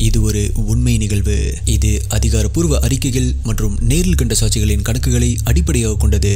இது ஒரு உண்மை நிகழ்வு இது அதிகாரப்பூர்வ அறிக்கைகள் மற்றும் நேரில் கண்ட சாட்சிகளின் கணக்குகளை அடிப்படையாக கொண்டது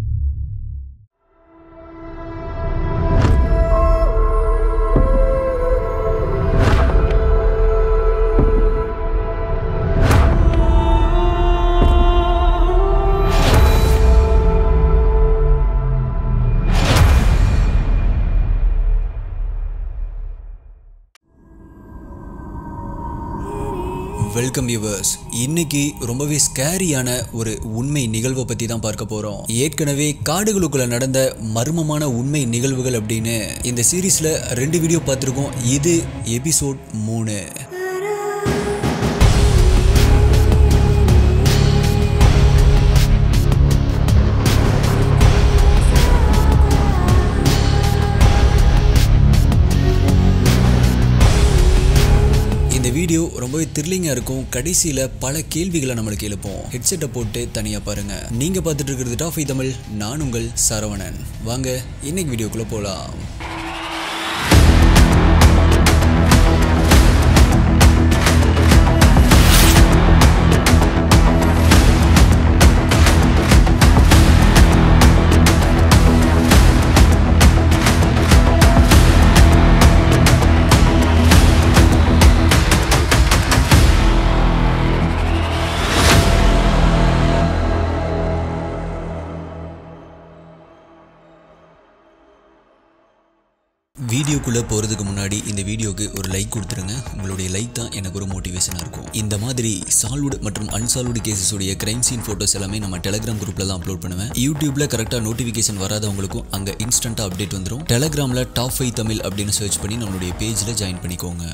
வெல்கம் யூவர்ஸ் இன்னைக்கு ரொம்பவே ஸ்கேரியான ஒரு உண்மை நிகழ்வை பற்றி தான் பார்க்க போகிறோம் ஏற்கனவே காடுகளுக்குள்ள நடந்த மர்மமான உண்மை நிகழ்வுகள் அப்படின்னு இந்த சீரீஸில் ரெண்டு வீடியோ பார்த்துருக்கோம் இது எபிசோட் மூணு இந்த வீடியோ ரொம்பவே த்ரில்லிங்காக இருக்கும் கடைசியில் பல கேள்விகளை நம்மளுக்கு எழுப்போம் ஹெட்செட்டை போட்டு தனியாக பாருங்க நீங்கள் பார்த்துட்டு இருக்கிறது டாஃபி தமிழ் நான் உங்கள் சரவணன் வாங்க இன்னைக்கு வீடியோக்குள்ளே போகலாம் வீடியோக்குள்ளே போகிறதுக்கு முன்னாடி இந்த வீடியோக்கு ஒரு லைக் கொடுத்துருங்க உங்களுடைய லைக் தான் எனக்கு ஒரு மோட்டிவேஷனாக இருக்கும் இந்த மாதிரி சால்வ்டு மற்றும் அன்சால்வ்டு கேசஸுடைய கிரைம் சீன் ஃபோட்டோஸ் எல்லாமே நம்ம டெலகிராம் குரூப்பில் தான் அப்லோட் பண்ணுவேன் யூடியூப்பில் கரெக்டாக நோட்டிஃபிகேஷன் வராதவங்களுக்கும் அங்கே இன்ஸ்டண்ட்டாக அப்டேட் வந்துடும் டெலகிராமில் டாப் ஃபைவ் தமிழ் அப்படின்னு சர்ச் பண்ணி நம்மளுடைய பேஜில் ஜாயின் பண்ணிக்கோங்க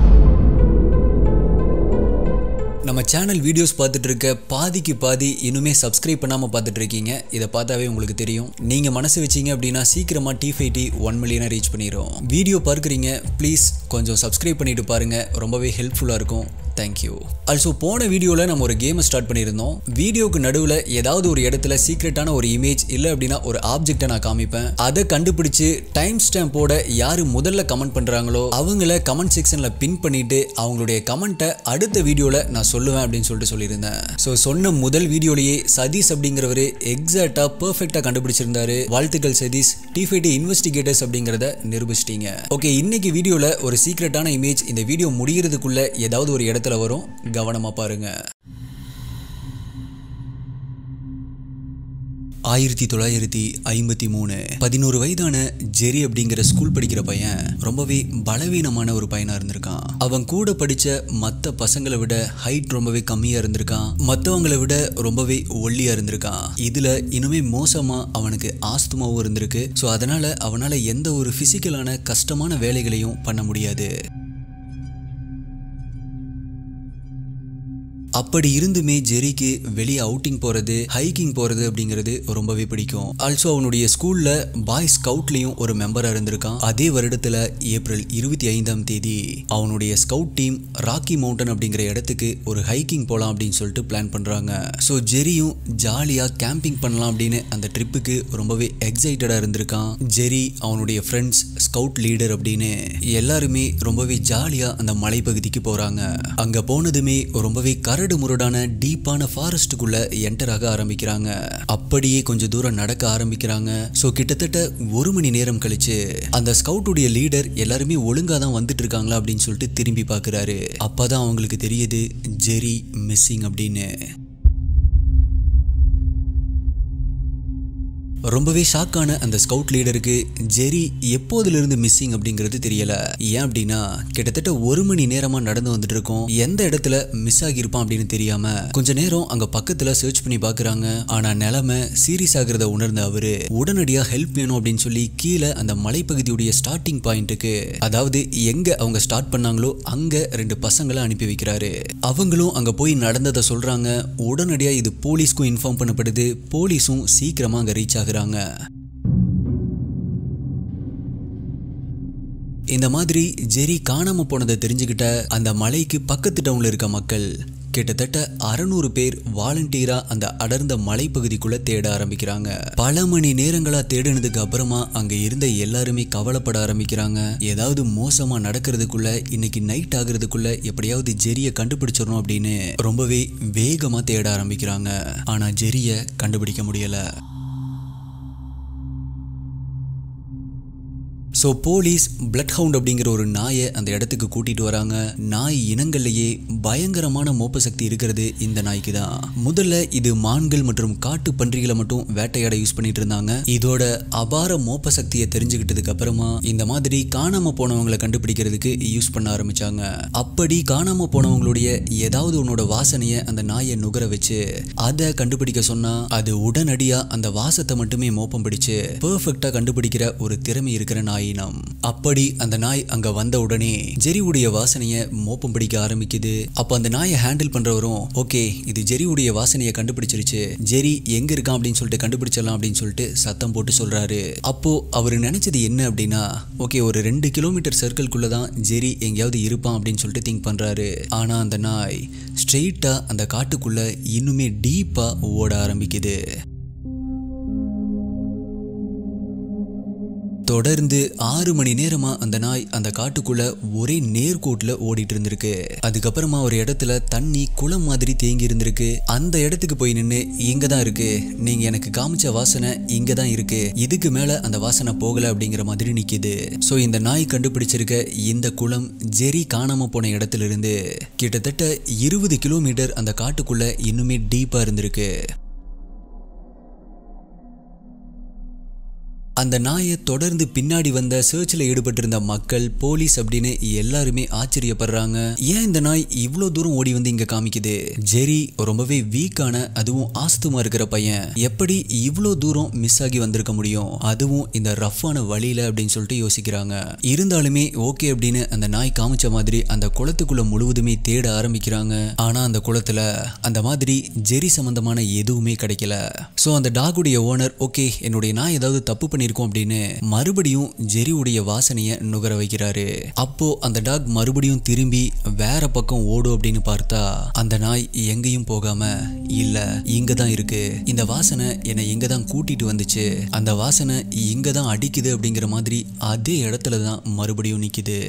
நம்ம சேனல் வீடியோஸ் பார்த்துட்டு இருக்க பாதிக்கு பாதி இன்னுமே சப்ஸ்கிரைப் பண்ணாமல் பார்த்துட்டு இருக்கீங்க இதை பார்த்தாவே உங்களுக்கு தெரியும் நீங்கள் மனசு வச்சீங்க அப்படின்னா சீக்கிரமாக டி ஃபைவ் டி ஒன் மில்லியனை ரீச் பண்ணிடும் வீடியோ பார்க்குறீங்க ப்ளீஸ் கொஞ்சம் சப்ஸ்கிரைப் பண்ணிட்டு பாருங்கள் ரொம்பவே ஹெல்ப்ஃபுல்லாக இருக்கும் தேங்க்யூ ஆல்சோ போன வீடியோவில் நம்ம ஒரு கேமை ஸ்டார்ட் பண்ணியிருந்தோம் வீடியோக்கு நடுவில் ஏதாவது ஒரு இடத்துல சீக்ரெட்டான ஒரு இமேஜ் இல்லை அப்படின்னா ஒரு ஆப்ஜெக்டை நான் காமிப்பேன் அதை கண்டுபிடிச்சு டைம் ஸ்டாம்போட யார் முதல்ல கமெண்ட் பண்ணுறாங்களோ அவங்கள கமெண்ட் செக்ஷனில் பின் பண்ணிட்டு அவங்களுடைய கமெண்ட்டை அடுத்த வீடியோவில் நான் சொல்லுவேன் அப்படின்னு சொல்லிட்டு சொல்லியிருந்தேன் ஸோ சொன்ன முதல் வீடியோலேயே சதீஷ் அப்படிங்கிறவர் எக்ஸாக்டாக பர்ஃபெக்டாக கண்டுபிடிச்சிருந்தாரு வாழ்த்துக்கள் சதீஷ் டிஃபைடி இன்வெஸ்டிகேட்டர்ஸ் அப்படிங்கிறத நிரூபிச்சிட்டீங்க ஓகே இன்னைக்கு வீடியோவில் ஒரு சீக்ரெட்டான இமேஜ் இந்த வீடியோ முடிகிறதுக்குள்ள ஏதாவது ஒரு இடத்துல வரும் கவனமாக பாருங்க ஆயிரத்தி தொள்ளாயிரத்தி ஐம்பத்தி மூணு பதினோரு வயதான ஜெரி அப்படிங்கிற ஸ்கூல் படிக்கிற பையன் ரொம்பவே பலவீனமான ஒரு பையனா இருந்திருக்கான் அவன் கூட படிச்ச மற்ற பசங்களை விட ஹைட் ரொம்பவே கம்மியா இருந்திருக்கான் மற்றவங்களை விட ரொம்பவே ஒல்லியா இருந்திருக்கான் இதுல இன்னுமே மோசமா அவனுக்கு ஆஸ்துமாவும் இருந்திருக்கு ஸோ அதனால அவனால எந்த ஒரு பிசிக்கலான கஷ்டமான வேலைகளையும் பண்ண முடியாது அப்படி இருந்துமே ஜெரிக்கு வெளியே அவுட்டிங் போகிறது ஹைக்கிங் போகிறது அப்படிங்கிறது ரொம்பவே பிடிக்கும் ஆல்சோ அவனுடைய ஸ்கூலில் பாய் ஸ்கவுட்லேயும் ஒரு மெம்பராக இருந்திருக்கான் அதே வருடத்தில் ஏப்ரல் இருபத்தி ஐந்தாம் தேதி அவனுடைய ஸ்கவுட் டீம் ராக்கி மவுண்டன் அப்படிங்கிற இடத்துக்கு ஒரு ஹைக்கிங் போகலாம் அப்படின்னு சொல்லிட்டு பிளான் பண்ணுறாங்க ஸோ ஜெரியும் ஜாலியாக கேம்பிங் பண்ணலாம் அப்படின்னு அந்த ட்ரிப்புக்கு ரொம்பவே எக்ஸைட்டடாக இருந்திருக்கான் ஜெரி அவனுடைய ஃப்ரெண்ட்ஸ் ஸ்கவுட் லீடர் அப்படின்னு எல்லாருமே ரொம்பவே ஜாலியாக அந்த மலைப்பகுதிக்கு போகிறாங்க அங்கே போனதுமே ரொம்பவே கரடு முரடான டீப்பான ஃபாரஸ்ட்டுக்குள்ள என்டர் ஆக ஆரம்பிக்கிறாங்க அப்படியே கொஞ்சம் தூரம் நடக்க ஆரம்பிக்கிறாங்க ஸோ கிட்டத்தட்ட ஒரு மணி நேரம் கழிச்சு அந்த ஸ்கவுட்டுடைய லீடர் எல்லாருமே ஒழுங்கா தான் வந்துட்டு இருக்காங்களா அப்படின்னு சொல்லிட்டு திரும்பி பார்க்குறாரு அப்பதான் அவங்களுக்கு தெரியுது ஜெரி மிஸ்ஸிங் அப்படின்னு ரொம்பவே ஷாக்கான அந்த ஸ்கவுட் லீடருக்கு ஜெரி எப்போதிலிருந்து மிஸ்ஸிங் அப்படிங்கிறது தெரியல ஏன் அப்படின்னா கிட்டத்தட்ட ஒரு மணி நேரமா நடந்து வந்துட்டு இருக்கோம் எந்த இடத்துல மிஸ் ஆகியிருப்பான் அப்படின்னு தெரியாம கொஞ்ச நேரம் அங்க பக்கத்துல சர்ச் பண்ணி பாக்குறாங்க ஆனா நிலைமை சீரியஸ் ஆகிறத உணர்ந்த அவரு உடனடியா ஹெல்ப் வேணும் அப்படின்னு சொல்லி கீழே அந்த மலைப்பகுதியுடைய ஸ்டார்டிங் பாயிண்ட்டுக்கு அதாவது எங்க அவங்க ஸ்டார்ட் பண்ணாங்களோ அங்க ரெண்டு பசங்களை அனுப்பி வைக்கிறாரு அவங்களும் அங்க போய் நடந்ததை சொல்றாங்க உடனடியா இது போலீஸ்க்கும் இன்ஃபார்ம் பண்ணப்படுது போலீஸும் சீக்கிரமா அங்க ரீச் ஆகுறாங்க இந்த மாதிரி ஜெரி காணாம போனதை தெரிஞ்சுக்கிட்ட அந்த மலைக்கு பக்கத்து டவுன்ல இருக்க மக்கள் கிட்டத்தட்ட அறநூறு பேர் வாலண்டியரா அந்த அடர்ந்த மலைப்பகுதிக்குள்ள தேட ஆரம்பிக்கிறாங்க பல மணி நேரங்களா தேடினதுக்கு அப்புறமா அங்க இருந்த எல்லாருமே கவலைப்பட ஆரம்பிக்கிறாங்க ஏதாவது மோசமா நடக்கிறதுக்குள்ள இன்னைக்கு நைட் ஆகுறதுக்குள்ள எப்படியாவது ஜெரிய கண்டுபிடிச்சிடணும் அப்படின்னு ரொம்பவே வேகமா தேட ஆரம்பிக்கிறாங்க ஆனா ஜெரிய கண்டுபிடிக்க முடியல ஸோ போலீஸ் பிளட் ஹவுண்ட் அப்படிங்கிற ஒரு நாயை அந்த இடத்துக்கு கூட்டிட்டு வராங்க நாய் இனங்கள்லேயே பயங்கரமான மோப்ப சக்தி இருக்கிறது இந்த நாய்க்கு தான் முதல்ல இது மான்கள் மற்றும் காட்டு பன்றிகளை மட்டும் வேட்டையாட யூஸ் பண்ணிட்டு இருந்தாங்க இதோட அபார மோப்ப சக்தியை தெரிஞ்சுக்கிட்டதுக்கு அப்புறமா இந்த மாதிரி காணாம போனவங்களை கண்டுபிடிக்கிறதுக்கு யூஸ் பண்ண ஆரம்பிச்சாங்க அப்படி காணாம போனவங்களுடைய ஏதாவது உன்னோட வாசனையை அந்த நாயை நுகர வச்சு அதை கண்டுபிடிக்க சொன்னா அது உடனடியா அந்த வாசத்தை மட்டுமே மோப்பம் பிடிச்சு பெர்ஃபெக்டா கண்டுபிடிக்கிற ஒரு திறமை இருக்கிற நாயினம் அப்படி அந்த நாய் அங்க வந்த உடனே ஜெரிவுடைய வாசனையை மோப்பம் பிடிக்க ஆரம்பிக்குது அப்ப அந்த நாயை ஹேண்டில் பண்றவரும் ஓகே இது ஜெரிவுடைய வாசனையை கண்டுபிடிச்சிருச்சு ஜெரி எங்க இருக்கான் அப்படின்னு சொல்லிட்டு கண்டுபிடிச்சிடலாம் அப்படின்னு சொல்லிட்டு சத்தம் போட்டு சொல்றாரு அப்போ அவர் நினைச்சது என்ன அப்படின்னா ஓகே ஒரு ரெண்டு கிலோமீட்டர் சர்க்கிள்குள்ள தான் ஜெரி எங்கேயாவது இருப்பான் அப்படின்னு சொல்லிட்டு திங்க் பண்றாரு ஆனா அந்த நாய் ஸ்ட்ரெயிட்டா அந்த காட்டுக்குள்ள இன்னுமே டீப்பா ஓட ஆரம்பிக்குது தொடர்ந்து ஆறு மணி நேரமா அந்த நாய் அந்த காட்டுக்குள்ள ஒரே நேர்கோட்டில் ஓடிட்டு இருந்திருக்கு அதுக்கப்புறமா ஒரு இடத்துல தண்ணி குளம் மாதிரி தேங்கி இருந்திருக்கு அந்த இடத்துக்கு போய் நின்று இங்க தான் இருக்கு நீங்க எனக்கு காமிச்ச வாசனை இங்க தான் இருக்கு இதுக்கு மேல அந்த வாசனை போகல அப்படிங்கிற மாதிரி நிக்குது ஸோ இந்த நாய் கண்டுபிடிச்சிருக்க இந்த குளம் ஜெரி காணாம போன இடத்துல இருந்து கிட்டத்தட்ட இருபது கிலோமீட்டர் அந்த காட்டுக்குள்ள இன்னுமே டீப்பா இருந்திருக்கு அந்த நாயை தொடர்ந்து பின்னாடி வந்த சர்ச்சில் ஈடுபட்டிருந்த மக்கள் போலீஸ் அப்படின்னு எல்லாருமே ஆச்சரியப்படுறாங்க ஏன் இந்த நாய் இவ்வளோ தூரம் ஓடி வந்து இங்க காமிக்குது ஜெரி ரொம்பவே வீக்கான அதுவும் ஆஸ்துமா இருக்கிற பையன் எப்படி இவ்வளோ தூரம் மிஸ் ஆகி வந்திருக்க முடியும் அதுவும் இந்த ரஃப்பான வழியில அப்படின்னு சொல்லிட்டு யோசிக்கிறாங்க இருந்தாலுமே ஓகே அப்படின்னு அந்த நாய் காமிச்ச மாதிரி அந்த குளத்துக்குள்ள முழுவதுமே தேட ஆரம்பிக்கிறாங்க ஆனா அந்த குளத்துல அந்த மாதிரி ஜெரி சம்பந்தமான எதுவுமே கிடைக்கல ஸோ அந்த டாகுடைய ஓனர் ஓகே என்னுடைய நாய் ஏதாவது தப்பு பண்ணியிருக்கோம் அப்படின்னு மறுபடியும் ஜெரியுடைய வாசனையை நுகர வைக்கிறாரு அப்போ அந்த டாக் மறுபடியும் திரும்பி வேற பக்கம் ஓடும் அப்படின்னு பார்த்தா அந்த நாய் எங்கேயும் போகாம இல்ல இங்க தான் இருக்கு இந்த வாசனை என்னை இங்க தான் கூட்டிட்டு வந்துச்சு அந்த வாசனை இங்க தான் அடிக்குது அப்படிங்கிற மாதிரி அதே இடத்துல தான் மறுபடியும் நிக்குது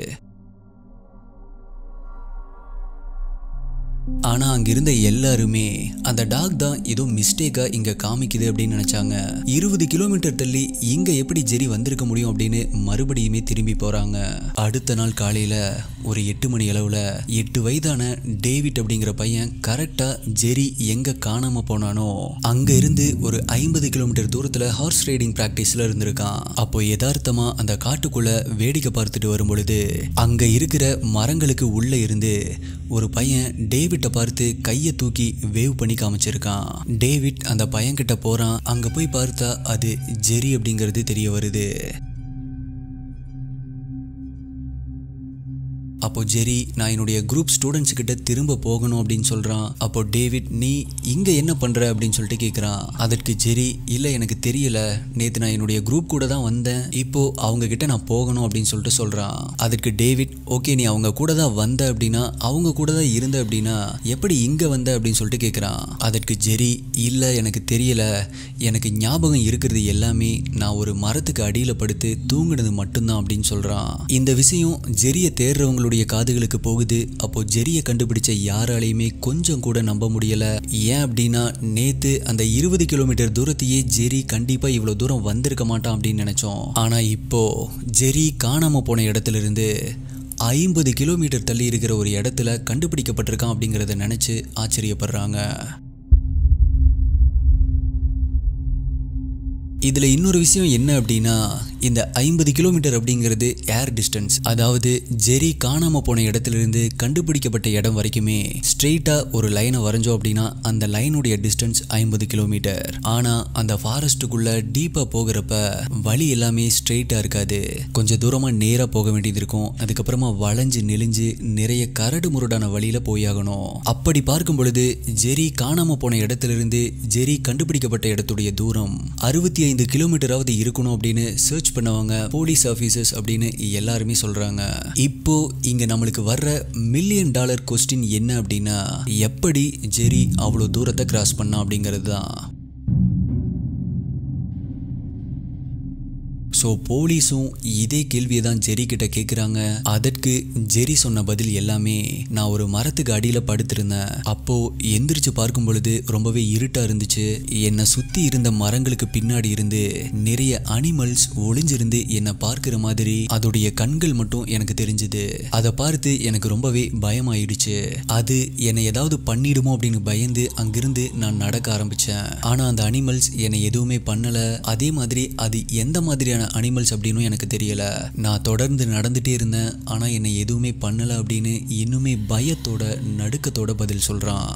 ஆனா அங்க இருந்த எல்லாருமே அந்த டாக் தான் ஏதோ மிஸ்டேக்கா இங்க காமிக்குது அப்படின்னு நினைச்சாங்க இருபது கிலோமீட்டர் தள்ளி இங்க எப்படி ஜெரி வந்திருக்க முடியும் அப்படின்னு மறுபடியுமே திரும்பி போறாங்க அடுத்த நாள் காலையில ஒரு எட்டு மணி அளவுல எட்டு வயதான டேவிட் அப்படிங்கிற பையன் கரெக்டா ஜெரி எங்க காணாம போனானோ அங்க இருந்து ஒரு ஐம்பது கிலோமீட்டர் தூரத்துல ஹார்ஸ் ரைடிங் பிராக்டிஸ்ல இருந்திருக்கான் அப்போ யதார்த்தமா அந்த காட்டுக்குள்ள வேடிக்கை பார்த்துட்டு வரும் பொழுது அங்க இருக்கிற மரங்களுக்கு உள்ள இருந்து ஒரு பையன் டேவிட்டை பார்த்து கையை தூக்கி வேவ் பண்ணி காமிச்சிருக்கான் டேவிட் அந்த பையன்கிட்ட போறான் அங்க போய் பார்த்தா அது ஜெரி அப்படிங்கிறது தெரிய வருது அப்போ ஜெரி நான் என்னுடைய குரூப் ஸ்டூடெண்ட்ஸ் கிட்ட திரும்ப போகணும் அப்படின்னு சொல்றான் அப்போ டேவிட் நீ இங்க என்ன பண்ற அப்படின்னு சொல்லிட்டு கேட்குறான் அதற்கு ஜெரி இல்ல எனக்கு தெரியல நேத்து நான் என்னுடைய குரூப் கூட தான் வந்தேன் இப்போ அவங்க கிட்ட நான் போகணும் அப்படின்னு சொல்லிட்டு சொல்றான் அதற்கு டேவிட் ஓகே நீ அவங்க கூட தான் வந்த அப்படின்னா அவங்க கூட தான் இருந்த அப்படின்னா எப்படி இங்க வந்த அப்படின்னு சொல்லிட்டு கேட்குறான் அதற்கு ஜெரி இல்ல எனக்கு தெரியல எனக்கு ஞாபகம் இருக்கிறது எல்லாமே நான் ஒரு மரத்துக்கு அடியில படுத்து தூங்குனது மட்டும்தான் அப்படின்னு சொல்றான் இந்த விஷயம் ஜெரிய தேடுறவங்களுடைய காதுகளுக்கு போகுது அப்போ ஜெரிய கண்டுபிடிச்ச யாராலையுமே கொஞ்சம் கூட நம்ப முடியல ஏன் அப்படின்னா நேத்து அந்த இருபது கிலோமீட்டர் தூரத்தையே ஜெரி கண்டிப்பா இவ்வளவு தூரம் வந்திருக்க மாட்டான் அப்படின்னு நினைச்சோம் ஆனா இப்போ ஜெரி காணாம போன இடத்துல இருந்து ஐம்பது கிலோமீட்டர் தள்ளி இருக்கிற ஒரு இடத்துல கண்டுபிடிக்கப்பட்டிருக்கான் அப்படிங்கிறத நினைச்சு ஆச்சரியப்படுறாங்க இதுல இன்னொரு விஷயம் என்ன அப்படின்னா இந்த ஐம்பது கிலோமீட்டர் அப்படிங்கிறது ஏர் டிஸ்டன்ஸ் அதாவது ஜெரி காணாம போன இடத்துல இருந்து கண்டுபிடிக்கப்பட்ட இடம் வரைக்குமே ஸ்ட்ரெயிட்டா ஒரு லைனை வரைஞ்சோம் அப்படின்னா அந்த லைனுடைய டிஸ்டன்ஸ் ஐம்பது கிலோமீட்டர் ஆனா அந்த ஃபாரஸ்ட்டுக்குள்ள டீப்பா போகிறப்ப வழி எல்லாமே ஸ்ட்ரெயிட்டா இருக்காது கொஞ்சம் தூரமா நேரா போக வேண்டியது இருக்கும் அதுக்கப்புறமா வளைஞ்சு நெளிஞ்சு நிறைய கரடு முரடான வழியில போயாகணும் அப்படி பார்க்கும் பொழுது ஜெரி காணாம போன இடத்துல இருந்து ஜெரி கண்டுபிடிக்கப்பட்ட இடத்துடைய தூரம் அறுபத்தி ஐந்து கிலோமீட்டராவது இருக்கணும் அப்படின்னு சர்ச் பண்ணவங்க போலீஸ் ஆஃபீஸர்ஸ் அப்படின்னு எல்லாருமே சொல்றாங்க இப்போ இங்க நம்மளுக்கு வர்ற மில்லியன் டாலர் கொஸ்டின் என்ன அப்படின்னா எப்படி ஜெரி அவ்வளோ தூரத்தை கிராஸ் பண்ணா அப்படிங்கிறது தான் ஸோ போலீஸும் இதே கேள்வியை தான் ஜெரி கிட்ட கேட்குறாங்க அதற்கு ஜெரி சொன்ன பதில் எல்லாமே நான் ஒரு மரத்துக்கு அடியில் படுத்திருந்தேன் அப்போ எந்திரிச்சு பார்க்கும் பொழுது ரொம்பவே இருட்டா இருந்துச்சு என்னை சுத்தி இருந்த மரங்களுக்கு பின்னாடி இருந்து நிறைய அனிமல்ஸ் ஒளிஞ்சிருந்து என்னை பார்க்கிற மாதிரி அதோடைய கண்கள் மட்டும் எனக்கு தெரிஞ்சுது அதை பார்த்து எனக்கு ரொம்பவே பயமாயிடுச்சு அது என்னை ஏதாவது பண்ணிடுமோ அப்படின்னு பயந்து அங்கிருந்து நான் நடக்க ஆரம்பிச்சேன் ஆனா அந்த அனிமல்ஸ் என்னை எதுவுமே பண்ணல அதே மாதிரி அது எந்த மாதிரியான அனிமல்ஸ் அப்படின்னு எனக்கு தெரியல நான் தொடர்ந்து நடந்துட்டே இருந்தேன் ஆனா என்னை எதுவுமே பண்ணல அப்படின்னு இன்னுமே பயத்தோட நடுக்கத்தோட பதில் சொல்றான்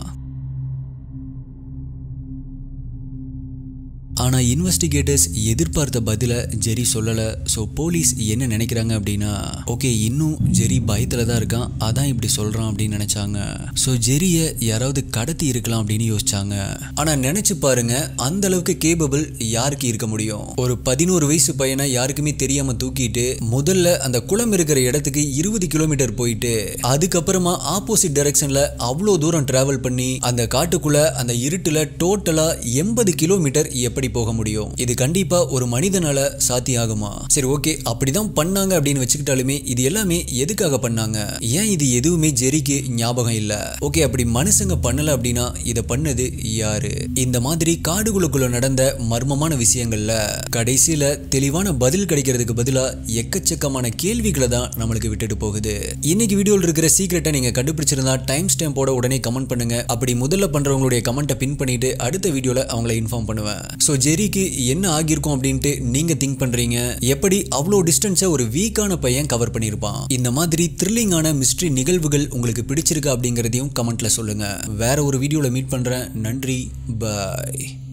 ஆனா இன்வெஸ்டிகேட்டர்ஸ் எதிர்பார்த்த பதில ஜெரி சொல்லல ஸோ போலீஸ் என்ன நினைக்கிறாங்க அப்படின்னா ஓகே இன்னும் ஜெரி பயத்துல தான் இருக்கான் அதான் இப்படி சொல்றான் அப்படின்னு நினைச்சாங்க ஸோ ஜெரியை யாராவது கடத்தி இருக்கலாம் அப்படின்னு யோசிச்சாங்க ஆனா நினைச்சு பாருங்க அந்த அளவுக்கு கேபபிள் யாருக்கு இருக்க முடியும் ஒரு பதினோரு வயசு பையனை யாருக்குமே தெரியாம தூக்கிட்டு முதல்ல அந்த குளம் இருக்கிற இடத்துக்கு இருபது கிலோமீட்டர் போயிட்டு அதுக்கப்புறமா ஆப்போசிட் டைரக்ஷன்ல அவ்வளோ தூரம் டிராவல் பண்ணி அந்த காட்டுக்குள்ள அந்த இருட்டுல டோட்டலா எண்பது கிலோமீட்டர் எப்படி போக முடியும் இது கண்டிப்பா ஒரு மனிதனால சாத்தியாகுமா சரி ஓகே அப்படிதான் பண்ணாங்க அப்படின்னு வச்சுக்கிட்டாலுமே இது எல்லாமே எதுக்காக பண்ணாங்க ஏன் இது எதுவுமே ஜெரிக்கு ஞாபகம் இல்ல ஓகே அப்படி மனுஷங்க பண்ணல அப்படின்னா இத பண்ணது யாரு இந்த மாதிரி காடுகளுக்குள்ள நடந்த மர்மமான விஷயங்கள்ல கடைசியில தெளிவான பதில் கிடைக்கிறதுக்கு பதிலா எக்கச்சக்கமான கேள்விகளை தான் நம்மளுக்கு விட்டுட்டு போகுது இன்னைக்கு வீடியோல இருக்கிற சீக்கிரட்டை நீங்க கண்டுபிடிச்சிருந்தா டைம் ஸ்டாம்போட உடனே கமெண்ட் பண்ணுங்க அப்படி முதல்ல பண்றவங்களுடைய கமெண்ட்டை பின் பண்ணிட்டு அடுத்த வீடியோல அவங்கள இன்ஃபார்ம் பண்ணுவேன் ஸோ ஜெரிக்கு என்ன ஆகியிருக்கும் அப்படின்ட்டு நீங்க திங்க் பண்றீங்க எப்படி அவ்வளோ டிஸ்டன்ஸை ஒரு வீக்கான பையன் கவர் பண்ணியிருப்பான் இந்த மாதிரி த்ரில்லிங்கான மிஸ்ட்ரி நிகழ்வுகள் உங்களுக்கு பிடிச்சிருக்கு அப்படிங்கிறதையும் கமெண்ட்ல சொல்லுங்க வேற ஒரு வீடியோல மீட் பண்றேன் நன்றி பாய்